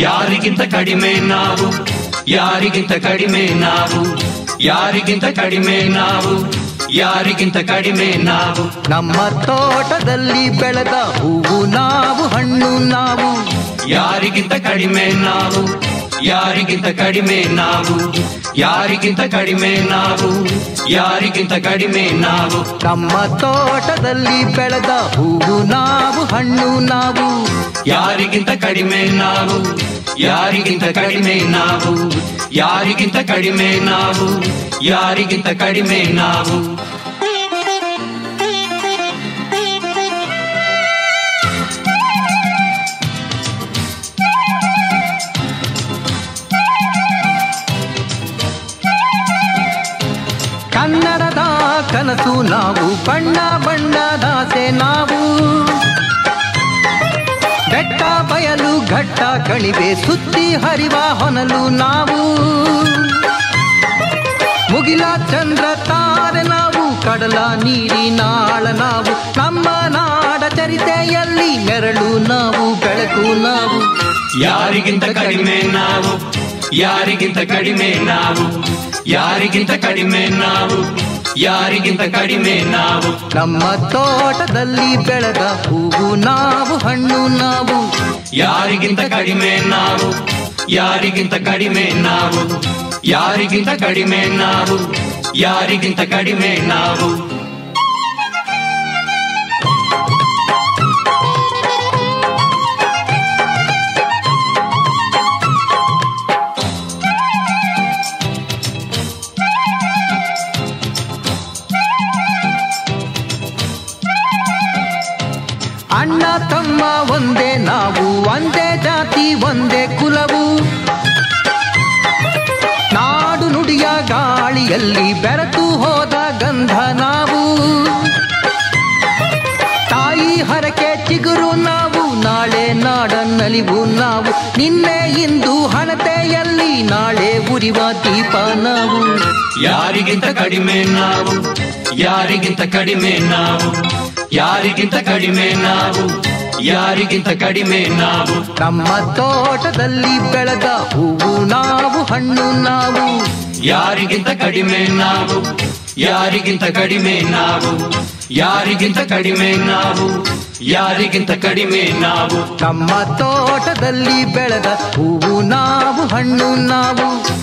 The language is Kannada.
ಯಾರಿಗಿಂತ ಕಡಿಮೆ ನಾವು ಯಾರಿಗಿಂತ ಕಡಿಮೆ ನಾವು ಯಾರಿಗಿಂತ ಕಡಿಮೆ ನಾವು ಯಾರಿಗಿಂತ ಕಡಿಮೆ ನಾವು ನಮ್ಮ ತೋಟದಲ್ಲಿ ಬೆಳೆದ ಹೂವು ನಾವು ಹಣ್ಣು ನಾವು ಯಾರಿಗಿಂತ ಕಡಿಮೆ ನಾವು ಯಾರಿಗಿಂತ ಕಡಿಮೆ ನಾವು ಯಾರಿಗಿಂತ ಕಡಿಮೆ ನಾವು ಯಾರಿಗಿಂತ ಕಡಿಮೆ ನಾವು ನಮ್ಮ ತೋಟದಲ್ಲಿ ಬೆಳೆದ ಹೂವು ನಾವು ಹಣ್ಣು ನಾವು ಯಾರಿಗಿಂತ ಕಡಿಮೆ ನಾವು ಯಾರಿಗಿಂತ ಕಡಿಮೆ ನಾವು ಯಾರಿಗಿಂತ ಕಡಿಮೆ ನಾವು ಯಾರಿಗಿಂತ ಕಡಿಮೆ ನಾವು ಕನ್ನಡದ ಕನಸು ನಾವು ಬಣ್ಣ ಬಣ್ಣದ ಆಸೆ ನಾವು ಬೆಟ್ಟ ಬಯಲು ಘಟ್ಟ ಕಣಿವೆ ಸುತ್ತಿ ಹರಿವ ಹೊನಲು ನಾವು ಮುಗಿಲ ಚಂದ್ರ ತಾರೆ ನಾವು ಕಡಲ ನೀರಿನಾಳ ನಾವು ನಮ್ಮ ನಾಡ ಚರಿತೆಯಲ್ಲಿ ನೆರಳು ನಾವು ಬೆಳಕು ನಾವು ಯಾರಿಗಿಂತ ಕಡಿಮೆ ನಾವು ಯಾರಿಗಿಂತ ಕಡಿಮೆ ನಾವು ಯಾರಿಗಿಂತ ಕಡಿಮೆ ನಾವು ಯಾರಿಗಿಂತ ಕಡಿಮೆ ನಾವು ನಮ್ಮ ತೋಟದಲ್ಲಿ ಬೆಳೆದ ಹೂವು ನಾವು ಹಣ್ಣು ನಾವು ಯಾರಿಗಿಂತ ಕಡಿಮೆ ನಾವು ಯಾರಿಗಿಂತ ಕಡಿಮೆ ನಾವು ಯಾರಿಗಿಂತ ಕಡಿಮೆ ನಾವು ಯಾರಿಗಿಂತ ಕಡಿಮೆ ನಾವು ಅಣ್ಣ ತಮ್ಮ ಒಂದೇ ನಾವು ಒಂದೇ ಜಾತಿ ಒಂದೇ ಕುಲವು ನಾಡು ನುಡಿಯ ಗಾಳಿಯಲ್ಲಿ ಬೆರೆತು ಹೋದ ಗಂಧ ನಾವು ತಾಯಿ ಹರಕೆ ಚಿಗುರು ನಾವು ನಾಳೆ ನಾಡನ್ನಲಿವು ನಾವು ನಿನ್ನೆ ಇಂದು ಹಣತೆಯಲ್ಲಿ ನಾಳೆ ಉರಿವ ದೀಪ ನಾವು ಯಾರಿಗಿಂತ ಕಡಿಮೆ ನಾವು ಯಾರಿಗಿಂತ ಕಡಿಮೆ ನಾವು ಯಾರಿಗಿಂತ ಕಡಿಮೆ ನಾವು ಯಾರಿಗಿಂತ ಕಡಿಮೆ ನಾವು ನಮ್ಮ ತೋಟದಲ್ಲಿ ಬೆಳೆದ ಹೂವು ನಾವು ಹಣ್ಣು ನಾವು ಯಾರಿಗಿಂತ ಕಡಿಮೆ ನಾವು ಯಾರಿಗಿಂತ ಕಡಿಮೆ ನಾವು ಯಾರಿಗಿಂತ ಕಡಿಮೆ ನಾವು ಯಾರಿಗಿಂತ ಕಡಿಮೆ ನಾವು ನಮ್ಮ ತೋಟದಲ್ಲಿ ಬೆಳೆದ ಹೂವು ನಾವು ಹಣ್ಣು ನಾವು